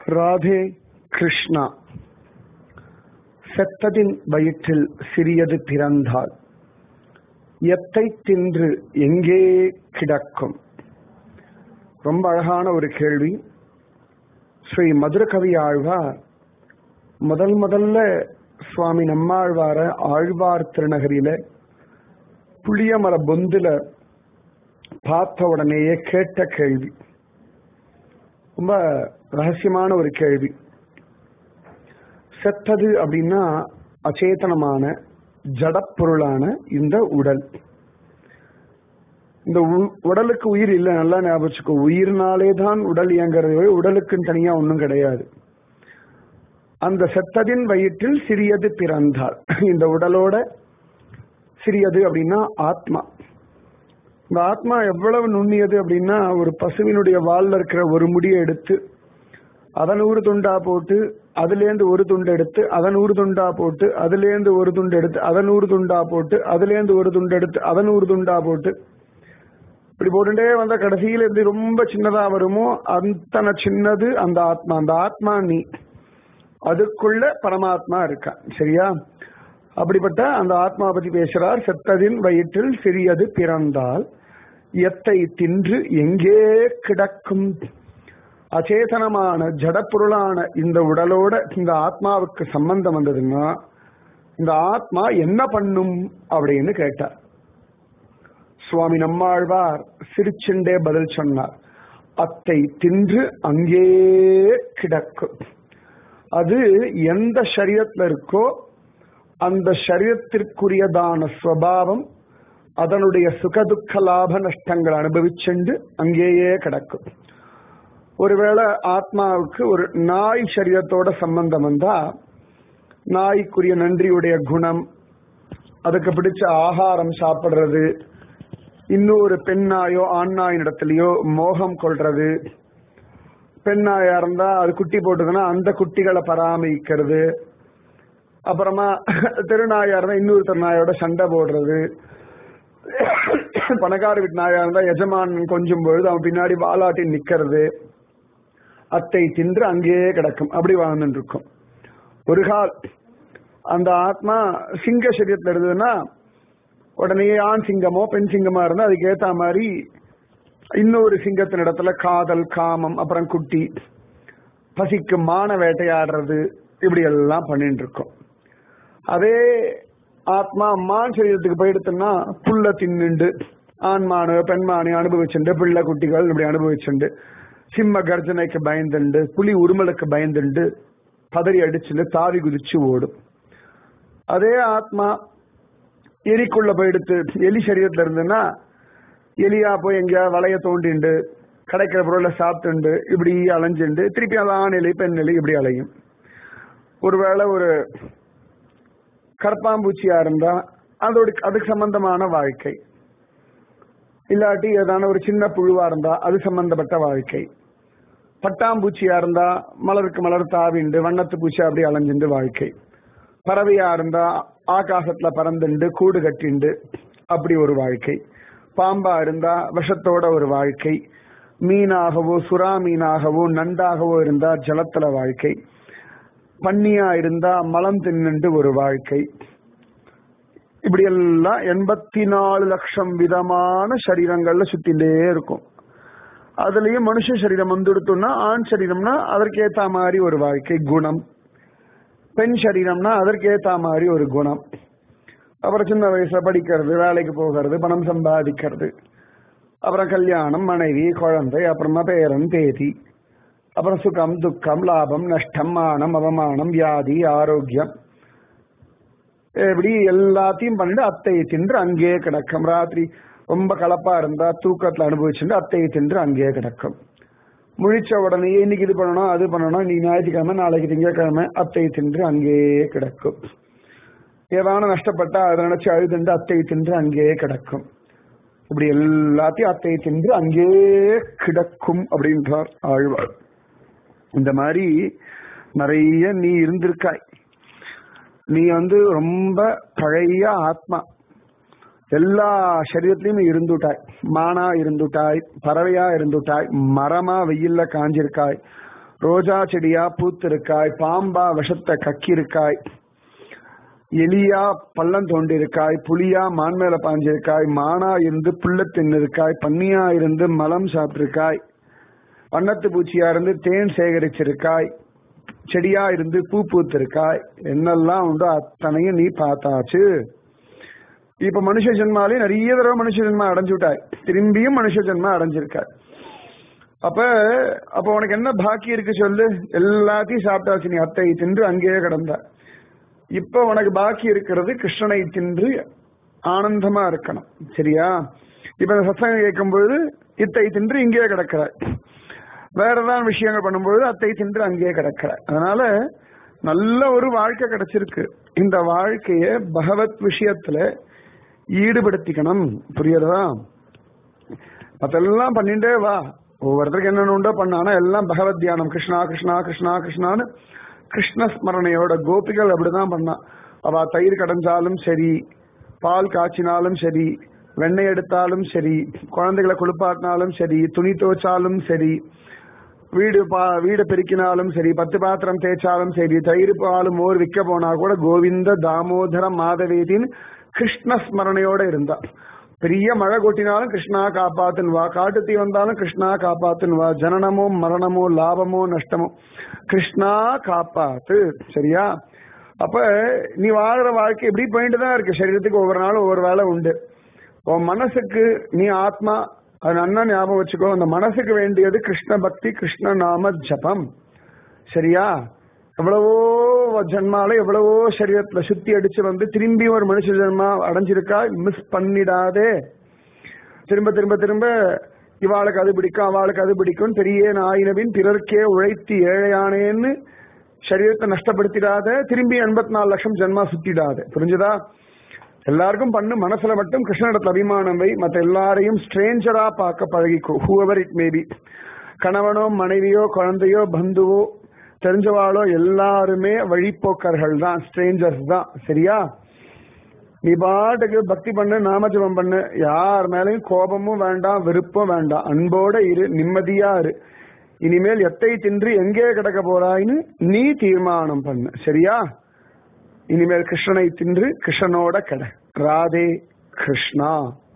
ராதே கிருஷ்ணா செத்ததின் வயிற்றில் சிறியது பிறந்தால் எத்தை தின்று எங்கே கிடக்கும் ரொம்ப அழகான ஒரு கேள்வி ஸ்ரீ மதுரகவி ஆழ்வார் முதல் முதல்ல சுவாமி நம்மாழ்வார ஆழ்வார் திருநகரியில புளியமர பொந்துல பார்த்த உடனேயே கேட்ட கேள்வி ரொம்ப ரகசியமான ஒரு கேள்வி செத்தது அப்படின்னா அச்சேதனமான ஜடப்பொருளான இந்த உடல் இந்த உடலுக்கு உயிர் இல்லை நல்லா ஞாபகம் வச்சுக்கோ உயிர்னாலே தான் உடல் இயங்குறது உடலுக்குன்னு தனியா ஒன்றும் கிடையாது அந்த செத்ததின் வயிற்றில் சிறியது பிறந்தால் இந்த உடலோட சிறியது அப்படின்னா ஆத்மா இந்த ஆத்மா எவ்வளவு நுண்ணியது அப்படின்னா ஒரு பசுவினுடைய வால்ல இருக்கிற ஒரு முடியை எடுத்து அதன் ஊறு துண்டா போட்டு அதுலேருந்து ஒரு துண்டு எடுத்து அதன் ஊறு துண்டா போட்டு அதுலேருந்து ஒரு துண்டு எடுத்து அதன் ஊறு துண்டா போட்டு அதுலேருந்து ஒரு துண்டு எடுத்து அதன் ஊறு துண்டா போட்டு இப்படி போட்டுட்டே வந்த கடைசியில எப்படி ரொம்ப சின்னதா வருமோ அத்தனை சின்னது அந்த ஆத்மா அந்த ஆத்மா நீ அதுக்குள்ள பரமாத்மா இருக்கா சரியா அப்படிப்பட்ட அந்த ஆத்மா பத்தி பேசுறார் செத்ததின் வயிற்றில் சிறியது பிறந்தால் எத்தை தின்று எங்கே கிடக்கும் அச்சேதனமான ஜடப்பொருளான இந்த உடலோட இந்த ஆத்மாவுக்கு சம்பந்தம் வந்ததுன்னா இந்த ஆத்மா என்ன பண்ணும் அப்படின்னு கேட்டார் சுவாமி நம்மாழ்வார் சிரிச்சுண்டே பதில் சொன்னார் அத்தை தின்று அங்கே கிடக்கும் அது எந்த சரீரத்தில் இருக்கோ அந்த சரீரத்திற்குரியதான ஸ்வபாவம் அதனுடைய சுகதுக்க லாப நஷ்டங்கள் அனுபவிச்சுண்டு அங்கேயே கிடக்கும் ஒருவேளை ஆத்மாவுக்கு ஒரு நாய் சரீரத்தோட சம்பந்தம் வந்தா நாய்க்குரிய நன்றியுடைய குணம் அதுக்கு பிடிச்ச ஆகாரம் சாப்பிடுறது இன்னொரு பெண்ணாயோ ஆண் இடத்துலயோ மோகம் கொள்றது பெண்ணாயா இருந்தா அது குட்டி போட்டுதுன்னா அந்த குட்டிகளை பராமரிக்கிறது அப்புறமா திருநாயா இருந்தா இன்னொரு திருநாயோட சண்டை போடுறது பணக்கார வீட்டு நாயா இருந்தா எஜமான் கொஞ்சம் பொழுது அவன் பின்னாடி வாலாட்டி நிக்கிறது அத்தை தின்று அங்கேயே கிடக்கும் அப்படி வாழ்ந்துட்டு இருக்கும் ஒரு கால் அந்த ஆத்மா சிங்க சரீரத்தில் இருந்ததுன்னா உடனே ஆண் சிங்கமோ பெண் சிங்கமா இருந்தா அதுக்கு ஏத்த மாதிரி இன்னொரு சிங்கத்தின் இடத்துல காதல் காமம் அப்புறம் குட்டி பசிக்கு மான வேட்டையாடுறது இப்படி எல்லாம் பண்ணிட்டு இருக்கோம் அதே ஆத்மா மான் சரீரத்துக்கு போயிடுத்துன்னா புல்ல தின்னுண்டு ஆண்மானு பெண்மானு அனுபவிச்சுண்டு பிள்ளை குட்டிகள் இப்படி அனுபவிச்சுண்டு சிம்ம கர்ஜனைக்கு பயந்துண்டு புலி உருமலுக்கு பயந்துண்டு பதறி அடிச்சுட்டு தாவி குதிச்சு ஓடும் அதே ஆத்மா எலிக்குள்ள போயிடுத்து எலி சரீரத்துல இருந்துன்னா எலியா போய் எங்கேயா வளைய தோண்டிண்டு கிடைக்கிற பொருளை சாப்பிட்டுண்டு இப்படி அலைஞ்சுண்டு திருப்பி அது ஆண் எலி பெண் எலி இப்படி அலையும் ஒருவேளை ஒரு கற்பாம்பூச்சியா இருந்தா அதோட அதுக்கு சம்பந்தமான வாழ்க்கை இல்லாட்டி ஏதான ஒரு சின்ன புழுவா இருந்தா அது சம்பந்தப்பட்ட வாழ்க்கை பட்டாம்பூச்சியா இருந்தா மலருக்கு மலர் தாவிண்டு வண்ணத்து பூச்சி அப்படி அலைஞ்சுண்டு வாழ்க்கை பறவையா இருந்தா ஆகாசத்துல பறந்துண்டு கூடு கட்டிண்டு அப்படி ஒரு வாழ்க்கை பாம்பா இருந்தா விஷத்தோட ஒரு வாழ்க்கை மீனாகவோ சுறா மீனாகவோ நண்டாகவோ இருந்தா ஜலத்துல வாழ்க்கை பன்னியா இருந்தா மலம் தின்னுண்டு ஒரு வாழ்க்கை இப்படி எல்லாம் எண்பத்தி நாலு லட்சம் விதமான சரீரங்கள்ல சுத்திண்டே இருக்கும் அதுலயும் மனுஷ சரீரம் வந்துடுத்தோம்னா ஆண் சரீரம்னா அதற்கு ஏத்த மாதிரி ஒரு வாழ்க்கை குணம் பெண் சரீரம்னா அதற்கு ஏத்த மாதிரி ஒரு குணம் அப்புறம் சின்ன வயசுல படிக்கிறது வேலைக்கு போகிறது பணம் சம்பாதிக்கிறது அப்புறம் கல்யாணம் மனைவி குழந்தை அப்புறமா பேரன் பேதி அப்புறம் சுகம் துக்கம் லாபம் நஷ்டம் மானம் அவமானம் வியாதி ஆரோக்கியம் இப்படி எல்லாத்தையும் பண்ணிட்டு அத்தையை தின்று அங்கேயே கிடக்கும் ராத்திரி ரொம்ப கலப்பா இருந்தா தூக்கத்துல அனுபவிச்சுட்டு அத்தையை தின்று அங்கேயே கிடக்கும் முழிச்ச உடனே இன்னைக்கு இது பண்ணணும் அது பண்ணணும் இன்னைக்கு ஞாயிற்றுக்கிழமை நாளைக்கு திங்கக்கிழமை அத்தையை தின்று அங்கேயே கிடக்கும் ஏதான நஷ்டப்பட்டா அதை நினைச்சு அழுதுண்டு அத்தையை தின்று அங்கேயே கிடக்கும் இப்படி எல்லாத்தையும் அத்தையை தின்று அங்கேயே கிடக்கும் அப்படின்றார் ஆழ்வார் இந்த மாதிரி நிறைய நீ இருந்திருக்காய் நீ வந்து ரொம்ப பழைய ஆத்மா எல்லா சரீரத்திலையும் இருந்துட்டாய் மானா இருந்துட்டாய் பறவையா இருந்துட்டாய் மரமா வெயில்ல காஞ்சிருக்காய் ரோஜா செடியா பூத்திருக்காய் பாம்பா விஷத்தை கக்கியிருக்காய் எலியா பள்ளம் தோண்டிருக்காய் புலியா மான் மேல பாஞ்சிருக்காய் மானா இருந்து புல்ல தின்னிருக்காய் பன்னியா இருந்து மலம் சாப்பிட்டிருக்காய் வண்ணத்து பூச்சியா இருந்து தேன் சேகரிச்சிருக்காய் செடியா இருந்து பூ பூத்திருக்காய் என்னெல்லாம் உண்டோ அத்தனையும் நீ பார்த்தாச்சு இப்ப மனுஷ ஜென்மாலே நிறைய தடவை மனுஷ ஜென்மா அடைஞ்சு விட்டாய் திரும்பியும் மனுஷ ஜென்மா அடைஞ்சிருக்காய் அப்ப அப்ப உனக்கு என்ன பாக்கி இருக்கு சொல்லு எல்லாத்தையும் சாப்பிட்டாச்சு நீ அத்தை தின்று அங்கேயே கிடந்த இப்ப உனக்கு பாக்கி இருக்கிறது கிருஷ்ணனை தின்று ஆனந்தமா இருக்கணும் சரியா இப்ப இந்த சத்சங்கம் கேட்கும்போது இத்தை தின்று இங்கேயே கிடக்கிறாய் வேற ஏதாவது விஷயங்கள் பண்ணும்போது அத்தை தின்று அங்கேயே கிடக்கிறாய் அதனால நல்ல ஒரு வாழ்க்கை கிடைச்சிருக்கு இந்த வாழ்க்கைய பகவத் விஷயத்துல ஈடுபடுத்திக்கணும் புரியுறதா அதெல்லாம் பண்ணிட்டே வா ஒவ்வொருத்தருக்கு என்னென்ன உண்டோ பண்ணானா எல்லாம் பகவத் தியானம் கிருஷ்ணா கிருஷ்ணா கிருஷ்ணா கிருஷ்ணான்னு கிருஷ்ண ஸ்மரணையோட கோபிகள் அப்படிதான் பண்ணா அவ தயிர் கடைஞ்சாலும் சரி பால் காய்ச்சினாலும் சரி வெண்ணெய் எடுத்தாலும் சரி குழந்தைகளை குளிப்பாட்டினாலும் சரி துணி துவைச்சாலும் சரி வீடு பா வீடு பெருக்கினாலும் சரி பத்து பாத்திரம் தேய்ச்சாலும் சரி தயிர் பாலும் மோர் விற்க போனா கூட கோவிந்த தாமோதர மாதவேதின்னு கிருஷ்ண ஸ்மரணையோட இருந்தா பெரிய மழை கொட்டினாலும் கிருஷ்ணா காப்பாத்துன்னு வா காட்டு தீ வந்தாலும் கிருஷ்ணா காப்பாத்துன்னு வா ஜனனமோ மரணமோ லாபமோ நஷ்டமோ கிருஷ்ணா காப்பாத்து சரியா அப்ப நீ வாழ்ற வாழ்க்கை எப்படி போயிட்டு தான் இருக்கு சரீரத்துக்கு ஒவ்வொரு நாளும் ஒவ்வொரு வேலை உண்டு உன் மனசுக்கு நீ ஆத்மா அது நன்னா ஞாபகம் வச்சுக்கோ அந்த மனசுக்கு வேண்டியது கிருஷ்ண பக்தி கிருஷ்ண நாம ஜபம் சரியா எவ்வளவோ ஜென்மால எவ்வளவோ சரீரத்துல சுத்தி அடிச்சு வந்து திரும்பி ஒரு மனுஷ ஜென்மா அடைஞ்சிருக்கா மிஸ் பண்ணிடாதே திரும்ப திரும்ப திரும்ப இவாளுக்கு அது பிடிக்கும் அவளுக்கு அது பிடிக்கும் பெரிய நாயினவின் பிறர்க்கே உழைத்து ஏழையானேன்னு சரீரத்தை நஷ்டப்படுத்திடாத திரும்பி எண்பத்தி நாலு லட்சம் ஜென்மா சுத்திடாத புரிஞ்சுதா எல்லாருக்கும் பண்ணு மனசுல மட்டும் கிருஷ்ணனிடத்துல அபிமானம் வை மத்த எல்லாரையும் ஸ்ட்ரேஞ்சரா பார்க்க பழகிக்கோ ஹூவர் இட் மேபி கணவனோ மனைவியோ குழந்தையோ பந்துவோ தெரிஞ்சவாளோ எல்லாருமே வழிப்போக்கர்கள் தான் ஸ்ட்ரேஞ்சர்ஸ் தான் சரியா நீ பாட்டுக்கு பக்தி பண்ணு நாமஜபம் பண்ணு யார் மேலையும் கோபமும் வேண்டாம் விருப்பம் வேண்டாம் அன்போட இரு நிம்மதியா இரு இனிமேல் எத்தை தின்று எங்கே கிடக்க போறாய்னு நீ தீர்மானம் பண்ணு சரியா இனிமேல் கிருஷ்ணனை தின்று கிருஷ்ணனோட கிட ராதே கிருஷ்ணா